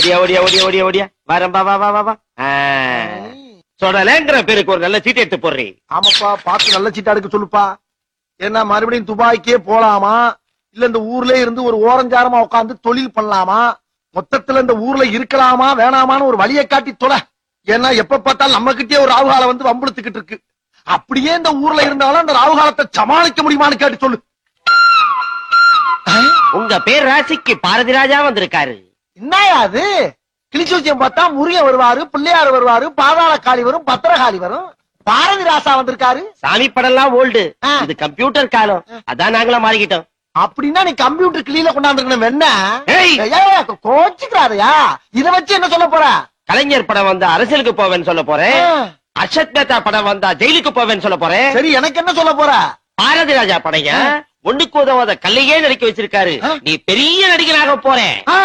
ஓடியா ஓடியா ஓடியா ஓடியா ஓடியா வரேன் வா வா வா வா வா ஆ. சொடலேங்கிற பேருக்கு ஒரு நல்ல சீட் எடுத்து போடுறீ ஆமாப்பா பார்த்து நல்ல சீட்டா எடுக்க சொல்லுப்பா ஏன்னா மறுபடியும் துபாய்க்கே போலாமா இல்ல இந்த ஊர்ல இருந்து ஒரு ஓரஞ்சாரமா உட்கார்ந்து தொழில் பண்ணலாமா மொத்தத்துல இந்த ஊர்ல இருக்கலாமா வேணாமான்னு ஒரு வழியை காட்டி தொலை ஏன்னா எப்ப பார்த்தாலும் நம்ம கிட்டே ஒரு ராவுகாலம் வந்து வம்புழுத்துக்கிட்டு இருக்கு அப்படியே இந்த ஊர்ல இருந்தாலும் அந்த ராவுகாலத்தை சமாளிக்க முடியுமான்னு கேட்டு சொல்லு உங்க பேர் ராசிக்கு பாரதி ராஜா வந்திருக்காரு என்னயா அது கிளிச்சூச்சியம் பார்த்தா முருகன் வருவாரு பிள்ளையார் வருவாரு பாதாள காளி வரும் பத்திரகாளி வரும் பாரதி ராசா வந்திருக்காரு சாமி படம்லாம் ஓல்டு ஆ. இது கம்ப்யூட்டர் காலம் அதான் நாங்களா மாறிக்கிட்டோம் அப்படின்னா நீ கம்ப்யூட்டர் கிளியில கொண்டாந்துருக்கணும் வெண்ண ஏய்! கோச்சுக்கிறாரையா இத வச்சு என்ன சொல்ல போற கலைஞர் படம் வந்தா அரசியலுக்கு போவேன்னு சொல்ல போறேன் ஆ, அர்ஷத் மேத்தா படம் வந்தா ஜெயிலுக்கு போவேன்னு சொல்ல போறேன் சரி எனக்கு என்ன சொல்ல போற பாரதி ராஜா படைங்க ஒண்ணுக்கு உதவாத கல்லையே நடிக்க வச்சிருக்காரு ஆ. நீ பெரிய நடிகனாக போறேன் ஆ.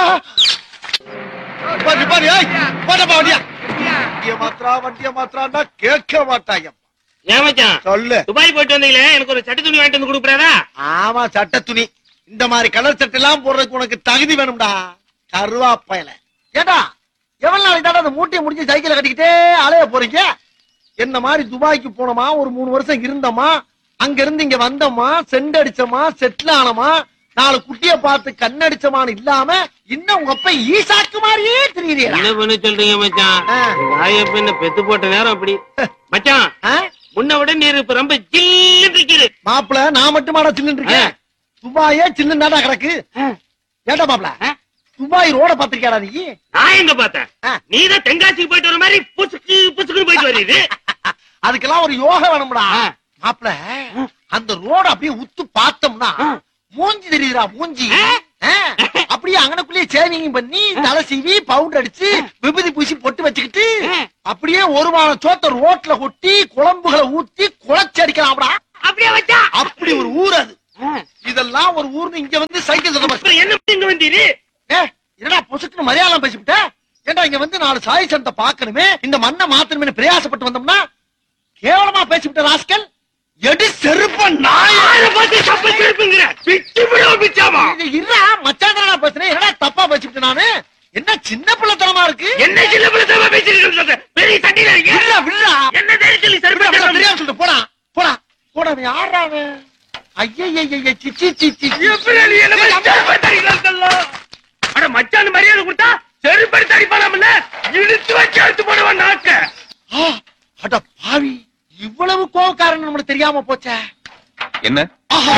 பாரு, பாரு, ஏய், போடப்பா வண்டியா. வண்டிய மாத்திரா வண்டிய மாத்திரான்னா கேட்க மாட்டாங்க ஏன் மச்சான் சொல்லு துபாய் போயிட்டு வந்தீங்களே எனக்கு ஒரு சட்டி துணி வாங்கிட்டு வந்து கொடுக்குறாரா ஆமா சட்ட துணி இந்த மாதிரி கலர் சட்டை எல்லாம் போடுறதுக்கு உனக்கு தகுதி வேணும்டா கருவாப்பையில ஏடா எவ்வளவு நாளைக்கு தாண்டா அந்த மூட்டையை முடிஞ்சு சைக்கிளை கட்டிக்கிட்டே அலைய போறீங்க என்ன மாதிரி துபாய்க்கு போனோமா ஒரு மூணு வருஷம் இருந்தோமா அங்க இருந்து இங்க வந்தோமா செண்டு அடிச்சோமா செட்டில் ஆனோமா நாலு குட்டிய பார்த்து கண்ணடிச்சமான்னு இல்லாம இன்னும் உங்க அப்ப ஈசாக்கு மாதிரியே தெரியுறீங்களா என்ன பண்ண சொல்றீங்க மச்சான் ஆ. வாய பின்ன பெத்து போட்ட நேரம் அப்படி மச்சான் முன்ன விட நீர் இப்ப ரொம்ப ஜில்லுன்னு இருக்குது மாப்பிள நான் மட்டுமாடா சில்லுன்னு இருக்கேன் துபாயே சில்லுன்னு கிடக்கு ஏண்டா மாப்பிள ஆ? துபாய் ரோட பாத்திருக்கியாடா நீ நான் எங்க பார்த்தேன் ஆ. நீதான் தென்காசிக்கு போயிட்டு வர மாதிரி புசுக்கு புசுக்குன்னு போயிட்டு வருது அதுக்கெல்லாம் ஒரு யோகா வேணும்டா ஆ. மாப்பிள அந்த ரோட அப்படியே உத்து பார்த்தோம்னா மூஞ்சி தெரியுதுடா மூஞ்சி ஆ. ஆ. அப்படியே அங்கனக்குள்ளேயே சேவிங் பண்ணி தலை சீவி பவுடர் அடிச்சு விபூதி பூசி பொட்டு வச்சுக்கிட்டு ஆ. அப்படியே ஒரு வாரம் சோத்த ரோட்ல கொட்டி குழம்புகளை ஊத்தி குழச்சி அடிக்கலாம்டா அப்படியே வச்சா அப்படி ஒரு ஊர் அது இதெல்லாம் ஒரு ஊர்னு இங்க வந்து சைக்கிள் சொல்ல அப்புறம் என்ன இங்க வந்தீரு ஏ, என்னடா பொசுக்குன்னு மலையாளம் பேசிவிட்ட ஏண்டா இங்க வந்து நாலு சாய் சனத்தை பார்க்கணுமே இந்த மண்ணை மாத்தணுமே பிரயாசப்பட்டு வந்தோம்னா கேவலமா பேசிவிட்ட ராஸ்கல் எடு செருப்ப நாய யாரை பார்த்து தப்ப திருப்புங்கிற பிச்சு விடுவோம் பிச்சாமா இருடா மச்சான் பேசுறேன் என்னடா தப்பா பேசிவிட்ட நானு என்ன சின்ன பிள்ளைத்தனமா இருக்கு என்ன சின்ன பிள்ளை பேசிட்டு இருக்க பெரிய தண்ணியில இருக்கீங்க விடுடா விடுடா என்ன தைரியத்தில் விடுடா, விடுடா, சரி தெரியாம சொல்லிட்டு போடா போடா போடா நீ யாரா அவன் ஐயய்யய்ய சிச்சி சிச்சி எப்படி நீ என்ன மாதிரி செருப்படி அடிக்கலாம் அட மச்சான் மரியாதை கொடுத்தா செருப்படி தடிப்பானாமல்ல இழுத்து வச்சு எடுத்து போடுவான் நாக்க ஆ, அட பாவி இவ்வளவு கோவக்காரன் நம்மளுக்கு தெரியாம போச்சே என்ன ஆஹா.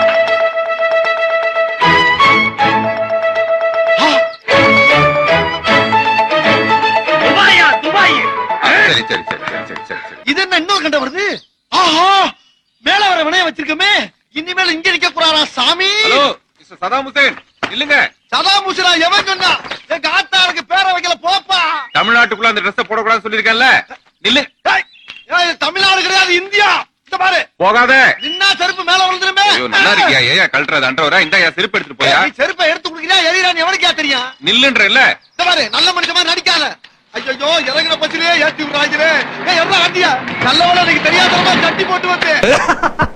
ஆ, துபாயா துபாய் சரி சரி சரி சரி சரி சரி சரி இது என்ன இன்னொரு கண்ட வருது ஆஹா மேல வர வினைய வச்சிருக்கோமே இனிமேல் இங்க நிக்க கூடாதா சாமி ஹலோ மிஸ்டர் சதாம் ஹுசேன் இல்லங்க சதா முசிரா எவன் சொன்னா எங்க ஆத்தாருக்கு பேர வைக்கல போப்பா தமிழ்நாட்டுக்குள்ள அந்த ட்ரெஸ் போடக்கூடாதுன்னு சொல்லிருக்கேன்ல நில்லு ஏய், ஏய், இது தமிழ்நாடு கிடையாது இந்தியா இந்த பாரு போகாத நின்னா செருப்பு மேல விழுந்துருமே ஐயோ நல்லா இருக்கியா ஏயா கழட்டுறது அன்றவரா இந்த என் செருப்பு எடுத்துட்டு போயா ஏய், நீ செருப்பை எடுத்து குடுக்கிறியா எரியறான்னு எவனுக்கா தெரியும் நில்லுன்ற இல்ல இந்த பாரு நல்ல மனுஷன் மாதிரி நடிக்காத ஐயோ இறங்குற பச்சிலே ஏத்தி விடுறாங்களே ஏய் எவ்வளவு ஆண்டியா நல்லவள எனக்கு தெரியாதவங்க தட்டி போட்டு வந்து